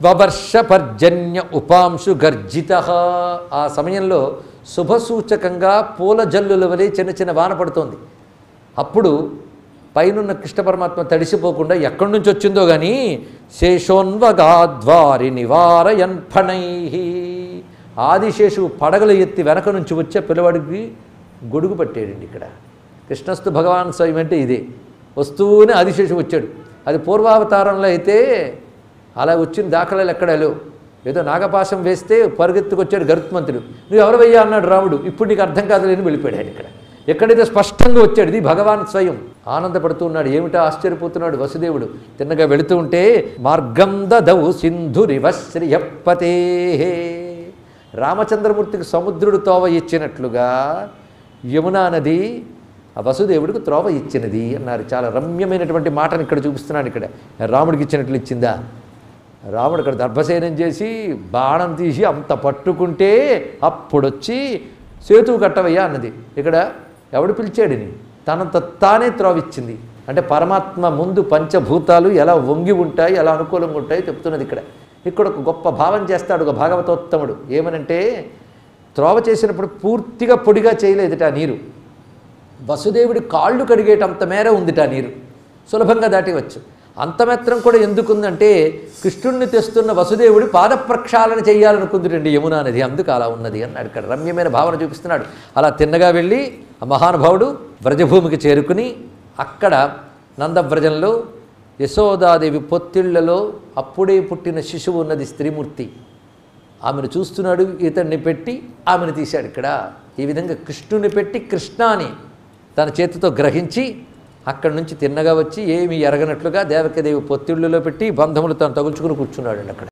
స్వవర్ష పర్జన్య ఉపాంశు గర్జిత ఆ సమయంలో శుభసూచకంగా పూల జల్లుల వలె చిన్న చిన్న వాన పడుతోంది అప్పుడు పైనున్న కృష్ణ పరమాత్మ తడిసిపోకుండా ఎక్కడి నుంచి వచ్చిందో కానీ శేషోన్వగాద్వారి నివారయన్ ఫణై ఆదిశేషువు పడగలు ఎత్తి వెనక నుంచి వచ్చే పిల్లవాడికి గొడుగు పట్టాడండి ఇక్కడ కృష్ణస్తు భగవాన్ స్వయం అంటే ఇదే వస్తూనే ఆదిశేషు వచ్చాడు అది పూర్వావతారంలో అయితే అలా వచ్చిన దాఖలాలు ఎక్కడ లేవు ఏదో నాగపాశం వేస్తే పరుగెత్తుకొచ్చాడు గరుత్మంతుడు నువ్వు ఎవరు వెయ్యా అన్నాడు రాముడు ఇప్పుడు నీకు అర్థం కాదులేని వెళ్ళిపోయాడు ఇక్కడ ఎక్కడైతే స్పష్టంగా వచ్చాడు ఇది భగవాన్ స్వయం ఆనందపడుతూ ఉన్నాడు ఏమిటో ఆశ్చర్యపోతున్నాడు వసుదేవుడు తిన్నగా వెళుతూ ఉంటే మార్గం దదౌ సింధురివ శ్రియపతే రామచంద్రమూర్తికి సముద్రుడు తోవ ఇచ్చినట్లుగా యమునా నది ఆ వసుదేవుడికి త్రోవ ఇచ్చినది అన్నారు చాలా రమ్యమైనటువంటి మాటను ఇక్కడ చూపిస్తున్నాను ఇక్కడ రాముడికి ఇచ్చినట్లు ఇచ్చిందా రాముడు ఇక్కడ దర్భసేనం చేసి బాణం తీసి అంత పట్టుకుంటే అప్పుడొచ్చి సేతువు కట్టవయ్యా అన్నది ఇక్కడ ఎవడు పిలిచాడిని తనంత తానే త్రోవిచ్చింది అంటే పరమాత్మ ముందు పంచభూతాలు ఎలా వంగి ఉంటాయి ఎలా అనుకూలంగా ఉంటాయి చెప్తున్నది ఇక్కడ ఇక్కడ ఒక గొప్ప భావం చేస్తాడు ఒక భాగవతోత్తముడు ఏమనంటే త్రోవ చేసినప్పుడు పూర్తిగా పొడిగా చేయలేదుట ఆ నీరు వసుదేవుడి కాళ్ళు కడిగేటంత మేర ఉందిట ఆ నీరు సులభంగా దాటివచ్చు అంత మాత్రం కూడా ఎందుకుందంటే కృష్ణుణ్ణి తెస్తున్న వసుదేవుడి పాద ప్రక్షాళన చేయాలనుకుందిటండి యమునా నది అందుకు అలా ఉన్నది అన్నాడు ఇక్కడ రమ్యమైన భావన చూపిస్తున్నాడు అలా తిన్నగా వెళ్ళి ఆ మహానుభావుడు వ్రజభూమికి చేరుకుని అక్కడ నందవ్రజంలో యశోదాదేవి పొత్తిళ్లలో అప్పుడే పుట్టిన శిశువు ఉన్నది స్త్రీమూర్తి ఆమెను చూస్తున్నాడు ఇతన్ని పెట్టి ఆమెను తీశాడు ఇక్కడ ఈ విధంగా కృష్ణుని పెట్టి కృష్ణాని తన చేతితో గ్రహించి అక్కడి నుంచి తిన్నగా వచ్చి ఏమి ఎరగనట్లుగా దేవకదేవి పొత్తిళ్ళలో పెట్టి బంధములు తను తగులుచుకుని కూర్చున్నాడు అక్కడ